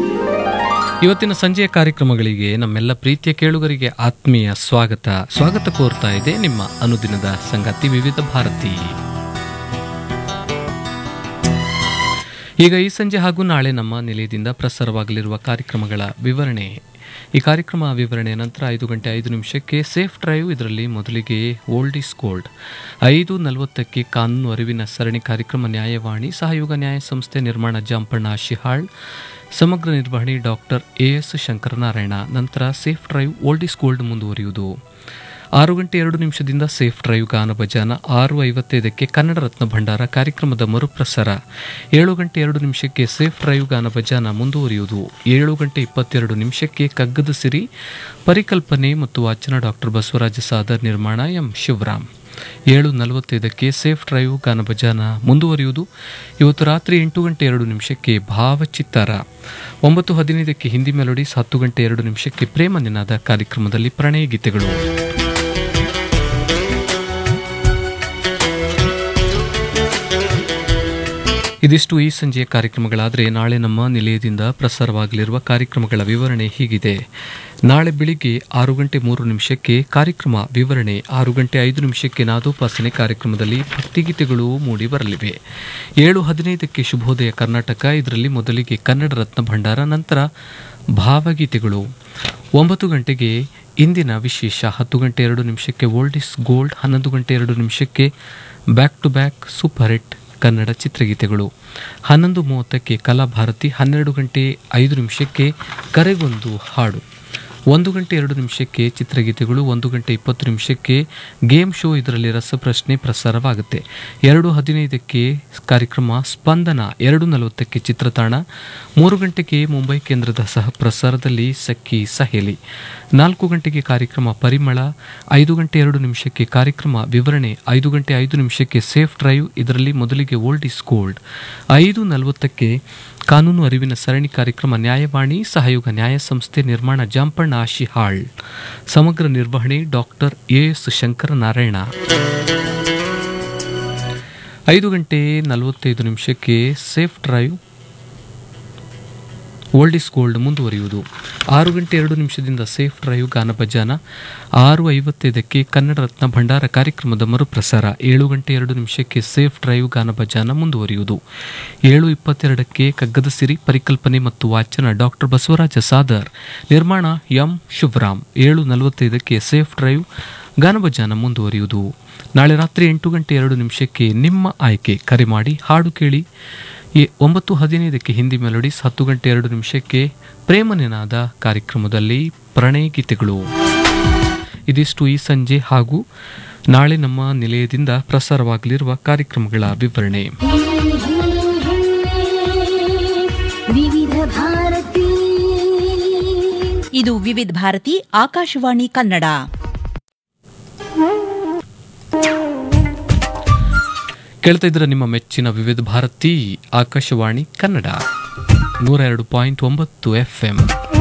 ಇವತ್ತಿನ ಸಂಜೆಯ ಕಾರ್ಯಕ್ರಮಗಳಿಗೆ ನಮ್ಮೆಲ್ಲ ಪ್ರೀತಿಯ ಕೇಳುಗರಿಗೆ ಆತ್ಮೀಯ ಸ್ವಾಗತ ಸ್ವಾಗತ ಕೋರ್ತಾ ಇದೆ ನಿಮ್ಮ ಅನುದಿನದ ಸಂಗತಿ ವಿವಿಧ ಭಾರತಿ ಈಗ ಈ ಸಂಜೆ ಹಾಗೂ ನಾಳೆ ನಮ್ಮ ನಿಲಯದಿಂದ ಪ್ರಸಾರವಾಗಲಿರುವ ಕಾರ್ಯಕ್ರಮಗಳ ವಿವರಣೆ ಈ ಕಾರ್ಯಕ್ರಮ ವಿವರಣೆಯ ನಂತರ ಐದು ಗಂಟೆ ಐದು ನಿಮಿಷಕ್ಕೆ ಸೇಫ್ ಡ್ರೈವ್ ಇದರಲ್ಲಿ ಮೊದಲಿಗೆ ಓಲ್ಡ್ ಇಸ್ ಗೋಲ್ಡ್ ಐದು ನಲವತ್ತಕ್ಕೆ ಕಾನೂನು ಅರಿವಿನ ಸರಣಿ ಕಾರ್ಯಕ್ರಮ ನ್ಯಾಯವಾಣಿ ಸಹಯೋಗ ನ್ಯಾಯ ಸಂಸ್ಥೆ ನಿರ್ಮಾಣ ಜಾಂಪಣ್ಣ ಶಿಹಾಳ್ ಸಮಗ್ರ ನಿರ್ವಹಣೆ ಡಾಕ್ಟರ್ ಎ ಎಸ್ ಶಂಕರನಾರಾಯಣ ನಂತರ safe drive old is gold ಮುಂದುವರಿಯುವುದು ಆರು ಗಂಟೆ ಎರಡು ನಿಮಿಷದಿಂದ ಸೇಫ್ ಡ್ರೈವ್ ಗಾನ ಭಜಾನ ಆರು ಐವತ್ತೈದಕ್ಕೆ ಕನ್ನಡ ರತ್ನ ಭಂಡಾರ ಕಾರ್ಯಕ್ರಮದ ಮರುಪ್ರಸಾರ ಏಳು ಗಂಟೆ ಎರಡು ನಿಮಿಷಕ್ಕೆ ಸೇಫ್ ಡ್ರೈವ್ ಗಾನ ಭಜಾನ ಮುಂದುವರಿಯುವುದು ಏಳು ಗಂಟೆ ಇಪ್ಪತ್ತೆರಡು ನಿಮಿಷಕ್ಕೆ ಕಗ್ಗದ ಸಿರಿ ಪರಿಕಲ್ಪನೆ ಮತ್ತು ವಾಚನ ಡಾಕ್ಟರ್ ಬಸವರಾಜ ಸಾದರ್ ನಿರ್ಮಾಣ ಎಂ ಶಿವರಾಮ್ ಏಳು ನಲವತ್ತೈದಕ್ಕೆ ಸೇಫ್ ಡ್ರೈವ್ ಗಾನ ಭಜಾನ ಮುಂದುವರಿಯುವುದು ಇವತ್ತು ರಾತ್ರಿ ಎಂಟು ಗಂಟೆ ಎರಡು ನಿಮಿಷಕ್ಕೆ ಭಾವಚಿತ್ತಾರ ಒಂಬತ್ತು ಹದಿನೈದಕ್ಕೆ ಹಿಂದಿ ಮೆಲೋಡಿಸ್ ಹತ್ತು ಗಂಟೆ ಎರಡು ನಿಮಿಷಕ್ಕೆ ಪ್ರೇಮ ನಿನಾದ ಕಾರ್ಯಕ್ರಮದಲ್ಲಿ ಪ್ರಣಯ ಗೀತೆಗಳು ಇದಿಷ್ಟು ಈ ಸಂಜೆಯ ಕಾರ್ಯಕ್ರಮಗಳಾದರೆ ನಾಳೆ ನಮ್ಮ ನಿಲಯದಿಂದ ಪ್ರಸಾರವಾಗಲಿರುವ ಕಾರ್ಯಕ್ರಮಗಳ ವಿವರಣೆ ಹೀಗಿದೆ ನಾಳೆ ಬೆಳಿಗ್ಗೆ ಆರು ಗಂಟೆ ಮೂರು ನಿಮಿಷಕ್ಕೆ ಕಾರ್ಯಕ್ರಮ ವಿವರಣೆ ಆರು ಗಂಟೆ ಐದು ನಿಮಿಷಕ್ಕೆ ನಾದೋಪಾಸನೆ ಕಾರ್ಯಕ್ರಮದಲ್ಲಿ ಭಕ್ತಿಗೀತೆಗಳು ಮೂಡಿ ಬರಲಿವೆ ಏಳು ಹದಿನೈದಕ್ಕೆ ಶುಭೋದಯ ಕರ್ನಾಟಕ ಇದರಲ್ಲಿ ಮೊದಲಿಗೆ ಕನ್ನಡ ರತ್ನ ಭಂಡಾರ ನಂತರ ಭಾವಗೀತೆಗಳು ಒಂಬತ್ತು ಗಂಟೆಗೆ ಇಂದಿನ ವಿಶೇಷ ಹತ್ತು ಗಂಟೆ ಎರಡು ನಿಮಿಷಕ್ಕೆ ಓಲ್ಡ್ ಇಸ್ ಗೋಲ್ಡ್ ಹನ್ನೊಂದು ಗಂಟೆ ಎರಡು ನಿಮಿಷಕ್ಕೆ back to back super hit Kannada ಚಿತ್ರಗೀತೆಗಳು ಹನ್ನೊಂದು ಮೂವತ್ತಕ್ಕೆ ಕಲಾಭಾರತಿ ಹನ್ನೆರಡು ಗಂಟೆ ಐದು ನಿಮಿಷಕ್ಕೆ ಕರೆಗೊಂದು ಹಾಡು ಒಂದು ಗಂಟೆ ಎರಡು ನಿಮಿಷಕ್ಕೆ ಚಿತ್ರಗೀತೆಗಳು ಒಂದು ಗಂಟೆ ಇಪ್ಪತ್ತು ನಿಮಿಷಕ್ಕೆ ಗೇಮ್ ಶೋ ಇದರಲ್ಲಿ ರಸಪ್ರಶ್ನೆ ಪ್ರಸಾರವಾಗುತ್ತೆ ಎರಡು ಹದಿನೈದಕ್ಕೆ ಕಾರ್ಯಕ್ರಮ ಸ್ಪಂದನ ಎರಡು ನಲವತ್ತಕ್ಕೆ ಚಿತ್ರತಾಣ ಮೂರು ಗಂಟೆಗೆ ಮುಂಬೈ ಕೇಂದ್ರದ ಸಹ ಪ್ರಸಾರದಲ್ಲಿ ಸಖಿ ಸಹೇಲಿ ನಾಲ್ಕು ಗಂಟೆಗೆ ಕಾರ್ಯಕ್ರಮ ಪರಿಮಳ ಐದು ಗಂಟೆ ಎರಡು ನಿಮಿಷಕ್ಕೆ ಕಾರ್ಯಕ್ರಮ ವಿವರಣೆ ಐದು ಗಂಟೆ ಐದು ನಿಮಿಷಕ್ಕೆ ಸೇಫ್ ಡ್ರೈವ್ ಇದರಲ್ಲಿ ಮೊದಲಿಗೆ ಓಲ್ಡ್ ಇಸ್ ಗೋಲ್ಡ್ ಐದು ನಲವತ್ತಕ್ಕೆ ಕಾನೂನು ಅರಿವಿನ ಸರಣಿ ಕಾರ್ಯಕ್ರಮ ನ್ಯಾಯವಾಣಿ ಸಹಯೋಗ ನ್ಯಾಯ ಸಂಸ್ಥೆ ನಿರ್ಮಾಣ ಜಾಂಪಣ್ಣ ಆಶಿಹಾಳ್ ಸಮಗ್ರ ನಿರ್ವಹಣೆ ಡಾಕ್ಟರ್ ಎ ಎಸ್ ಶಂಕರನಾರಾಯಣ ಐದು ಗಂಟೆ ನಲವತ್ತೈದು ನಿಮಿಷಕ್ಕೆ safe drive old is gold ಮುಂದುವರಿಯುವುದು ಆರು ಗಂಟೆ ಎರಡು ನಿಮಿಷದಿಂದ ಸೇಫ್ ಡ್ರೈವ್ ಗಾನ ಭಜಾನ ಆರು ಐವತ್ತೈದಕ್ಕೆ ಕನ್ನಡ ರತ್ನ ಭಂಡಾರ ಕಾರ್ಯಕ್ರಮದ ಮರುಪ್ರಸಾರ ಏಳು ಗಂಟೆ ಎರಡು ನಿಮಿಷಕ್ಕೆ ಸೇಫ್ ಡ್ರೈವ್ ಗಾನ ಭಜಾನ ಮುಂದುವರಿಯುವುದು ಏಳು ಇಪ್ಪತ್ತೆರಡಕ್ಕೆ ಕಗ್ಗದ ಸಿರಿ ಪರಿಕಲ್ಪನೆ ಮತ್ತು ವಾಚನ ಡಾಕ್ಟರ್ ಬಸವರಾಜ ಸಾದರ್ ನಿರ್ಮಾಣ ಎಂ ಶಿವರಾಮ್ ಏಳು ನಲವತ್ತೈದಕ್ಕೆ ಸೇಫ್ ಡ್ರೈವ್ ಗಾನಭಜಾನ ಮುಂದುವರಿಯುವುದು ನಾಳೆ ರಾತ್ರಿ ಎಂಟು ಗಂಟೆ ಎರಡು ನಿಮಿಷಕ್ಕೆ ನಿಮ್ಮ ಆಯ್ಕೆ ಕರೆ ಮಾಡಿ ಹಾಡು ಕೇಳಿ ಈ ಒಂಬತ್ತು ಹದಿನೈದಕ್ಕೆ ಹಿಂದಿ ಮೆಲೋಡಿಸ್ ಹತ್ತು ಗಂಟೆ ಎರಡು ನಿಮಿಷಕ್ಕೆ ಪ್ರೇಮ ನಿನಾದ ಕಾರ್ಯಕ್ರಮದಲ್ಲಿ ಪ್ರಣಯ ಗೀತೆಗಳು ಇದಿಷ್ಟು ಈ ಸಂಜೆ ಹಾಗೂ ನಾಳೆ ನಮ್ಮ ನಿಲಯದಿಂದ ಪ್ರಸಾರವಾಗಲಿರುವ ಕಾರ್ಯಕ್ರಮಗಳ ವಿವರಣೆ ವಿವಿಧ ಭಾರತಿ ಇದು ವಿವಿಧ ಭಾರತಿ ಆಕಾಶವಾಣಿ ಕನ್ನಡ ಕೇಳ್ತಾ ಇದ್ರೆ ನಿಮ್ಮ ಮೆಚ್ಚಿನ ವಿವಿಧ ಭಾರತಿ ಆಕಾಶವಾಣಿ ಕನ್ನಡ ನೂರ ಎರಡು ಪಾಯಿಂಟ್ ಒಂಬತ್ತು ಎಫ್ ಎಂ